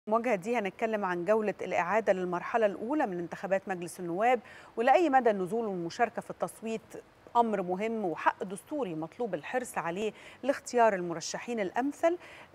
المواجهة دي هنتكلم عن جولة الإعادة للمرحلة الأولى من انتخابات مجلس النواب ولأي مدى النزول والمشاركة في التصويت أمر مهم وحق دستوري مطلوب الحرص عليه لاختيار المرشحين الأمثل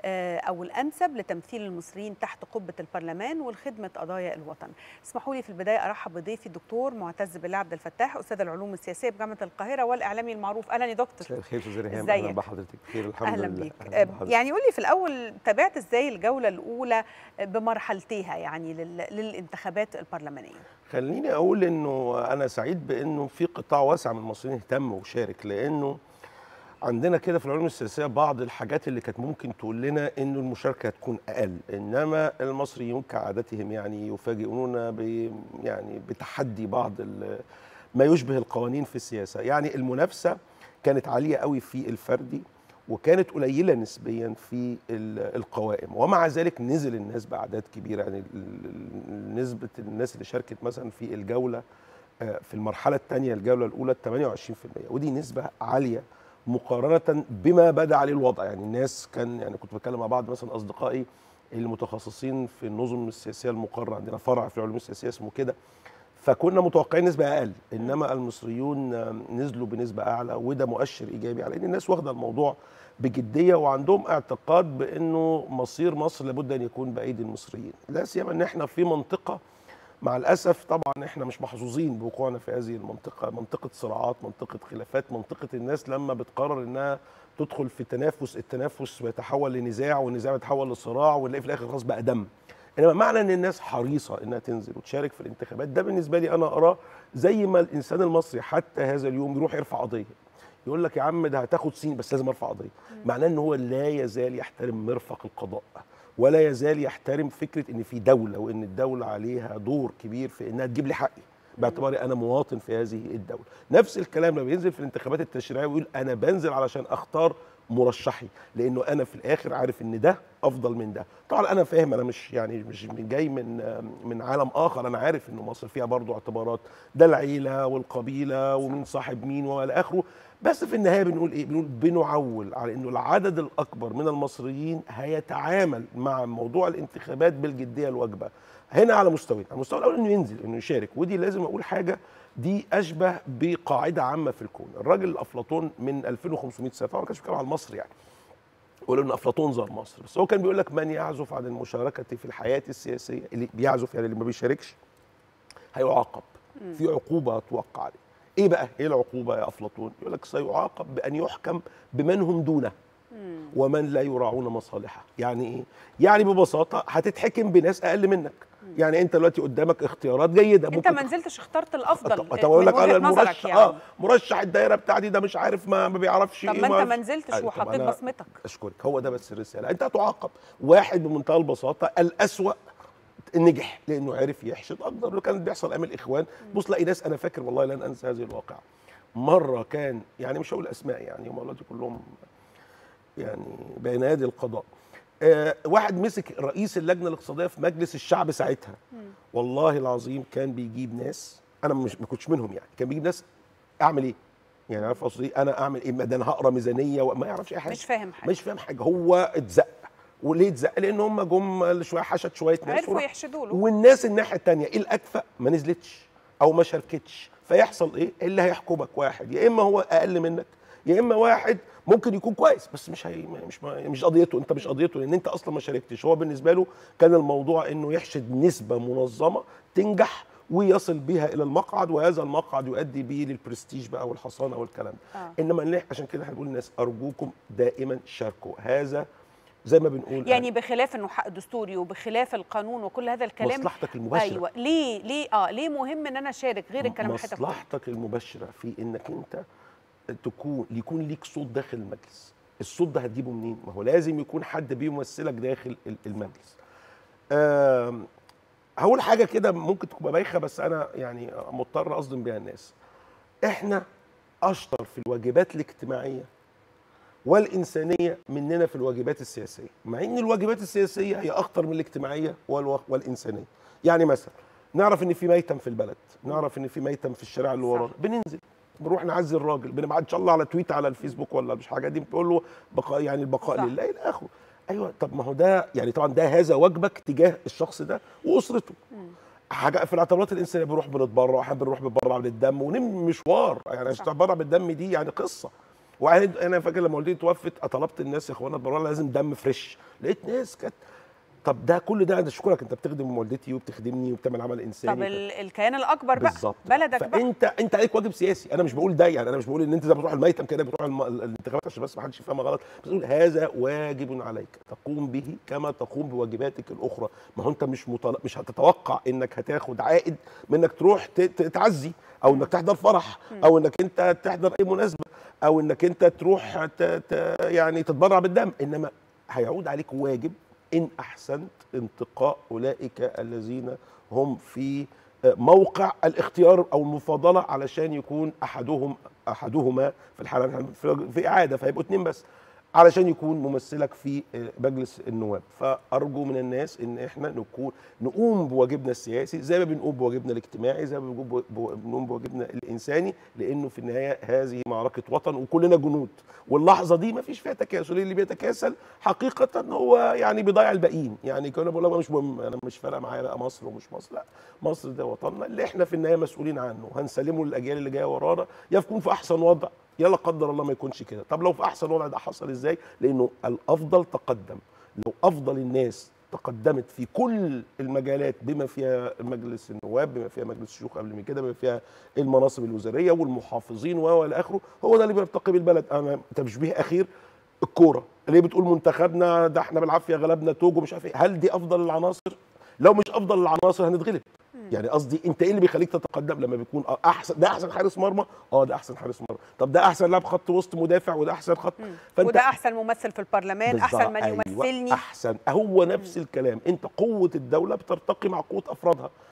أو الأنسب لتمثيل المصريين تحت قبة البرلمان والخدمة قضايا الوطن اسمحوا لي في البداية أرحب بضيفي الدكتور معتز بالله عبد الفتاح أستاذ العلوم السياسية بجامعة القاهرة والإعلامي المعروف أهلا يا دكتور مساء الخير استاذ ريهام ازيك؟ اهلا بحضرتك بخير الحمد أهلا لله بيك أهلا آه، بحضرتك. يعني قولي في الأول تابعت إزاي الجولة الأولى بمرحلتيها يعني لل- للانتخابات البرلمانية خليني اقول انه انا سعيد بانه في قطاع واسع من المصريين اهتم وشارك لانه عندنا كده في العلوم السياسيه بعض الحاجات اللي كانت ممكن تقول لنا انه المشاركه هتكون اقل انما المصريون كعادتهم يعني يفاجئوننا ب يعني بتحدي بعض ال- ما يشبه القوانين في السياسه يعني المنافسه كانت عاليه قوي في الفردي وكانت قليله نسبيا في ال- القوائم ومع ذلك نزل الناس باعداد كبيره يعني ال- ال- نسبه الناس اللي شاركت مثلا في الجوله آه، في المرحله الثانيه الجوله الاولى 28% ودي نسبه عاليه مقارنه بما بدا عليه الوضع يعني الناس كان يعني كنت بتكلم مع بعض مثلا اصدقائي المتخصصين في النظم السياسيه المقرره عندنا فرع في العلوم السياسيه اسمه كده فكنا متوقعين نسبه اقل انما المصريون آم، نزلوا بنسبه اعلى وده مؤشر ايجابي على ان الناس واخده الموضوع بجديه وعندهم اعتقاد بانه مصير مصر لابد ان يكون بايدي المصريين لا سيما ان احنا في منطقه مع الاسف طبعا احنا مش محظوظين بوقوعنا في هذه المنطقه منطقه صراعات منطقه خلافات منطقه الناس لما بتقرر انها تدخل في تنافس التنافس بيتحول لنزاع والنزاع بيتحول لصراع ونلاقي في الاخر خلاص بقى دم انما معنى ان الناس حريصه انها تنزل وتشارك في الانتخابات ده بالنسبه لي انا اراه زي ما الانسان المصري حتى هذا اليوم يروح يرفع قضيه يقول لك يا عم ده هتاخد سنين بس لازم ارفع قضيه معناه ان هو لا يزال يحترم مرفق القضاء ولا يزال يحترم فكره ان في دوله وان الدوله عليها دور كبير في انها تجيب لي حقي باعتباري انا مواطن في هذه الدوله نفس الكلام لما بينزل في الانتخابات التشريعيه ويقول انا بنزل علشان اختار مرشحي لانه انا في الاخر عارف ان ده افضل من ده طبعا انا فاهم انا مش يعني مش من جاي من من عالم اخر انا عارف ان مصر فيها برضو اعتبارات ده العيله والقبيله ومين صاحب مين والى اخره بس في النهايه بنقول ايه بنقول بنعول على انه العدد الاكبر من المصريين هيتعامل مع موضوع الانتخابات بالجديه الواجبه هنا على مستوى على المستوى الاول انه ينزل انه يشارك ودي لازم اقول حاجه دي اشبه بقاعده عامه في الكون الراجل افلاطون من 2500 سنه طبعا ما كانش بيتكلم عن مصر يعني يقولوا ان افلاطون زار مصر بس هو كان بيقول لك من يعزف عن المشاركه في الحياه السياسيه اللي بيعزف يعني اللي ما بيشاركش هيعاقب في عقوبه توقع عليه ايه بقى ايه العقوبه يا افلاطون يقول لك سيعاقب بان يحكم بمن هم دونه ومن لا يراعون مصالحه يعني ايه يعني ببساطه هتتحكم بناس اقل منك يعني انت دلوقتي قدامك اختيارات جيده أنت ما نزلتش اخترت الأفضل طب اقول لك من انا وجهة نظرك المرشح يعني اه مرشح الدايره بتاعتي ده مش عارف ما, ما بيعرفش طب ايه ما أنت عرفش- ما نزلتش أيوة، طب وحطيت أنا بصمتك اشكرك هو ده بس الرساله انت هتعاقب واحد بمنتهى البساطه الاسوا نجح لانه عرف يحشد اقدر لو كان بيحصل ايام الاخوان بص لاقي ناس انا فاكر والله لن انسى هذه الواقعه مره كان يعني مش هقول اسماء يعني هم دلوقتي كلهم يعني بين يدي القضاء آه واحد مسك رئيس اللجنه الاقتصاديه في مجلس الشعب ساعتها والله العظيم كان بيجيب ناس انا مش ما كنتش منهم يعني كان بيجيب ناس اعمل ايه يعني عارف قصدي إيه؟ انا اعمل ايه ما ده انا هقرا ميزانيه وما يعرفش اي حاجه مش فاهم حاجة مش فاهم حاجه هو اتزق وليه اتزق لان هم جم شويه حشد شويه ناس عرفوا وراح- يحشدوا له والناس الناحيه الثانيه الاكفأ ما نزلتش او ما شاركتش فيحصل ايه اللي هيحكمك واحد يا اما هو اقل منك يا اما واحد ممكن يكون كويس بس مش هي مش مش قضيته انت مش قضيته لان انت اصلا ما شاركتش هو بالنسبه له كان الموضوع انه يحشد نسبه منظمه تنجح ويصل بها الى المقعد وهذا المقعد يؤدي به للبرستيج بقى والحصانه والكلام ده آه. انما اللي- عشان كده احنا بنقول للناس ارجوكم دائما شاركوا هذا زي ما بنقول يعني بخلاف انه حق دستوري وبخلاف القانون وكل هذا الكلام مصلحتك المباشره ايوه ليه ليه اه ليه مهم ان انا اشارك غير الكلام اللي حضرتك قلته؟ مصلحتك المباشره في انك انت تكون يكون ليك صوت داخل المجلس الصوت ده هتجيبه منين ما هو لازم يكون حد بيمثلك داخل ال- المجلس آم، هقول حاجه كده ممكن تبقى بايخه بس انا يعني مضطر اصدم بيها الناس احنا اشطر في الواجبات الاجتماعيه والانسانيه مننا في الواجبات السياسيه مع ان الواجبات السياسيه هي اخطر من الاجتماعيه والو- والانسانيه يعني مثلا نعرف ان في ميتم في البلد نعرف ان في ميتم في الشارع اللي صح. ورانا بننزل بنروح نعزي الراجل بنبعت ان شاء الله على تويت على الفيسبوك ولا مش حاجات دي بتقول له بقاء يعني البقاء صح. لله الى اخره ايوه طب ما هو ده يعني طبعا ده هذا واجبك تجاه الشخص ده واسرته حاجه في الاعتبارات الانسانيه بنروح بنتبرع احنا بنروح بنتبرع بالدم ونم مشوار يعني عشان صح. تتبرع بالدم دي يعني قصه وبعدين انا فاكر لما والدتي توفت طلبت الناس يا اخوانا اتبرعوا لها لازم دم فريش لقيت ناس كانت طب ده كل ده انا اشكرك انت بتخدم والدتي وبتخدمني وبتعمل عمل انساني طب ال- الكيان الاكبر بقى بالظبط بلدك بقى فانت انت عليك واجب سياسي انا مش بقول ده يعني انا مش بقول ان انت زي ما بتروح الميتم كده بتروح الم... الانتخابات عشان بس ما حدش يفهمها غلط بس بقول هذا واجب عليك تقوم به كما تقوم بواجباتك الاخرى ما هو انت مش مطل... مش هتتوقع انك هتاخد عائد من انك تروح ت... ت- تعزي او انك تحضر فرح او انك انت تحضر اي مناسبه او انك انت تروح ت... ت... يعني تتبرع بالدم انما هيعود عليك واجب ان احسنت انتقاء اولئك الذين هم في موقع الاختيار او المفاضله علشان يكون احدهم احدهما في الحاله في- في اعاده فيبقوا اتنين بس علشان يكون ممثلك في مجلس النواب فارجو من الناس ان احنا نكون نقوم بواجبنا السياسي زي ما بنقوم بواجبنا الاجتماعي زي ما بنقوم بو- بو- بنقوم بواجبنا الانساني لانه في النهايه هذه معركه وطن وكلنا جنود واللحظه دي ما فيش فيها تكاسل اللي بيتكاسل حقيقه هو يعني بيضيع الباقيين يعني كنا بقول لك مش مهم انا مش فارقه معايا بقى مصر ومش مصر لا مصر ده وطننا اللي احنا في النهايه مسؤولين عنه هنسلمه للاجيال اللي جايه ورانا يا يكون في احسن وضع يا لا قدر الله ما يكونش كده طب لو في احسن وضع ده حصل ازاي لانه الافضل تقدم لو افضل الناس تقدمت في كل المجالات بما فيها مجلس النواب بما فيها مجلس الشيوخ قبل من كده بما فيها المناصب الوزاريه والمحافظين و الى اخره هو ده اللي بيرتقي بالبلد انا تشبيه اخير الكوره اللي بتقول منتخبنا ده احنا بالعافيه غلبنا توجو مش عارف ايه هل دي افضل العناصر لو مش افضل العناصر هنتغلب يعني قصدي انت ايه اللي بيخليك تتقدم لما بيكون آه احسن ده احسن حارس مرمى اه ده احسن حارس مرمى طب ده احسن لاعب خط وسط مدافع وده احسن خط وده احسن ممثل في البرلمان احسن بالظبط، من أيوة، يمثلني احسن هو نفس الكلام انت قوه الدوله بترتقي مع قوه افرادها